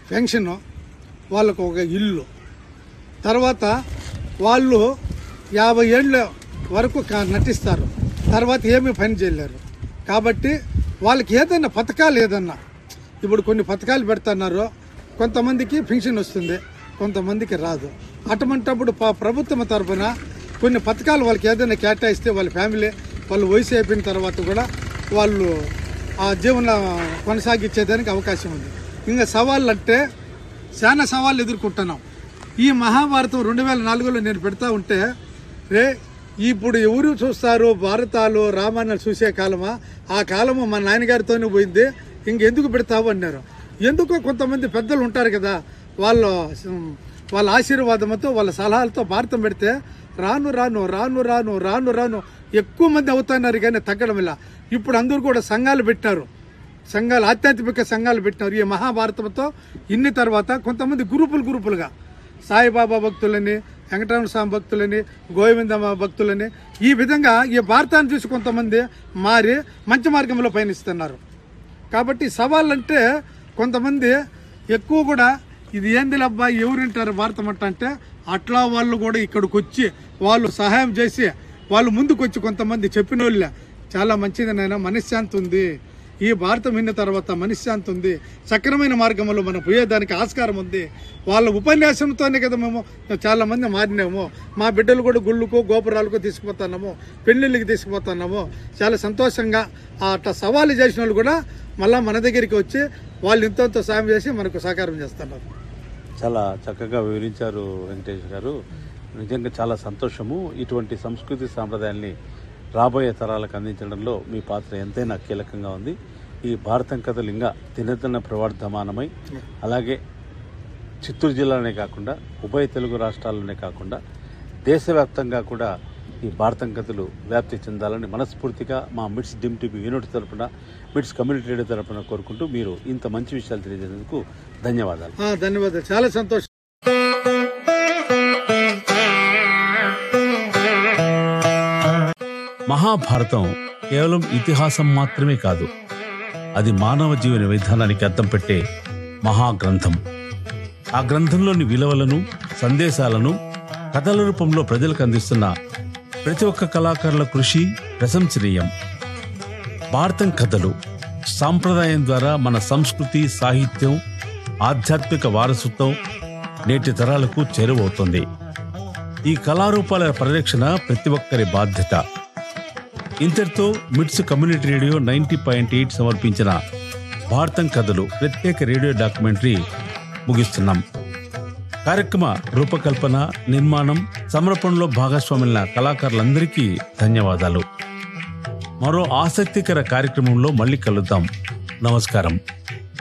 pension వాళ్ళకు ఒక ఇల్లు తర్వాత వాళ్ళు యాభై ఏళ్ళ వరకు కా- నటిస్తారు తర్వాత ఏమీ పని చేయలేరు కాబట్టి వాళ్ళకి ఏదైనా పథకాలు ఏదన్నా ఇప్పుడు కొన్ని పథకాలు పెడుతున్నారు కొంతమందికి పెన్షన్ వస్తుంది కొంతమందికి రాదు అటువంటప్పుడు ప- ప్రభుత్వం తరఫున కొన్ని పథకాలు వాళ్ళకి ఏదైనా కేటాయిస్తే వాళ్ళ ఫ్యామిలీ వాళ్ళు వయసు అయిపోయిన తర్వాత కూడా వాళ్ళు ఆ జీవన కొనసాగించేదానికి అవకాశం ఉంది ఇంకా సవాళ్ళు అంటే చాలా సవాళ్ళు ఎదుర్కొంటున్నాం ఈ మహాభారతం రెండు వేల నాలుగులో నేను పెడతా ఉంటే రే ఇప్పుడు ఎవరు చూస్తారు భారతాలు రామాయణాలు చూసే కాలమా ఆ కాలము మా నాన్నగారితోనే పోయింది ఇంకెందుకు పెడతావు అన్నారు ఎందుకో కొంతమంది పెద్దలు ఉంటారు కదా వాళ్ళ వాళ్ళ ఆశీర్వాదంతో వాళ్ళ సలహాలతో భారతం పెడితే రాను రాను రాను రాను రాను రాను ఎక్కువ మంది అవుతున్నారు కానీ తగ్గడం ఇలా ఇప్పుడు అందరూ కూడా సంఘాలు పెట్టారు సంఘాలు ఆధ్యాత్మిక సంఘాలు పెట్టినారు ఈ మహాభారతంతో ఇన్ని తర్వాత కొంతమంది గ్రూపులు గ్రూపులుగా సాయిబాబా భక్తులని వెంకటరమణ స్వామి భక్తులని గోవిందమ్మ భక్తులని ఈ విధంగా ఈ భారతాన్ని చూసి కొంతమంది మారి మంచి మార్గంలో పయనిస్తున్నారు కాబట్టి సవాళ్ళు అంటే కొంతమంది ఎక్కువ కూడా ఇది ఏంది అబ్బా ఎవరు వింటారు భారతం అంట అంటే అట్లా వాళ్ళు కూడా ఇక్కడికి వచ్చి వాళ్ళు సహాయం చేసి వాళ్ళు ముందుకు వచ్చి కొంతమంది చెప్పిన వాళ్ళే చాలా మంచిది నాయన మనశ్శాంతి ఉంది ఈ భారతం విన్న తర్వాత మనశ్శాంతి ఉంది సక్రమైన మార్గంలో మనం పోయేదానికి ఆస్కారం ఉంది వాళ్ళ ఉపన్యాసంతోనే కదా మేము చాలా మంది మారినాము మా బిడ్డలు కూడా గుళ్ళకు గోపురాలకు తీసుకుపోతున్నాము పెళ్ళిళ్ళకి తీసుకుపోతున్నాము చాలా సంతోషంగా ఆ అట్లా సవాలు చేసిన వాళ్ళు కూడా మళ్ళీ మన దగ్గరికి వచ్చి వాళ్ళు ఇంత సాయం చేసి మనకు సహకారం చేస్తున్నారు చాలా చక్కగా వివరించారు వెంకటేష్ గారు నిజంగా చాలా సంతోషము ఇటువంటి సంస్కృతి సాంప్రదాయాల్ని రాబోయే తరాలకు అందించడంలో మీ పాత్ర ఎంతైనా కీలకంగా ఉంది ఈ భారతం కథలు ఇంకా దినదిన ప్రవర్ధమానమై అలాగే చిత్తూరు జిల్లాలోనే కాకుండా ఉభయ తెలుగు రాష్ట్రాల్లోనే కాకుండా దేశవ్యాప్తంగా కూడా ఈ భారతం కథలు వ్యాప్తి చెందాలని మనస్ఫూర్తిగా మా మిడ్స్ డిమ్ టీవీ యూనిట్ తరపున మిడ్స్ కమ్యూనిటీ రేడియో తరపున కోరుకుంటూ మీరు ఇంత మంచి విషయాలు తెలియజేసేందుకు ధన్యవాదాలు ఆ, ధన్యవాదాలు చాలా సంతోషం మహాభారతం కేవలం ఇతిహాసం మాత్రమే కాదు అది మానవ జీవన విధానానికి అద్దం పెట్టే మహాగ్రంథం ఆ గ్రంథంలోని విలువలను సందేశాలను కథల రూపంలో ప్రజలకు అందిస్తున్న ప్రతి ఒక్క కళాకారుల కృషి ప్రశంసనీయం భారతం కథలు సాంప్రదాయం ద్వారా మన సంస్కృతి సాహిత్యం ఆధ్యాత్మిక వారసత్వం నేటి తరాలకు చేరువవుతుంది ఈ కళారూపాల పరిరక్షణ ప్రతి ఒక్కరి బాధ్యత ఇంతటితో MITS community radio ninety point eight సమర్పించిన భారతం కథలు ప్రత్యేక రేడియో డాక్యుమెంటరీ ముగిస్తున్నాం కార్యక్రమ రూపకల్పన నిర్మాణం సమర్పణలో భాగస్వాములైన కళాకారులందరికీ ధన్యవాదాలు మరో ఆసక్తికర కార్యక్రమంలో మళ్ళీ కలుద్దాం నమస్కారం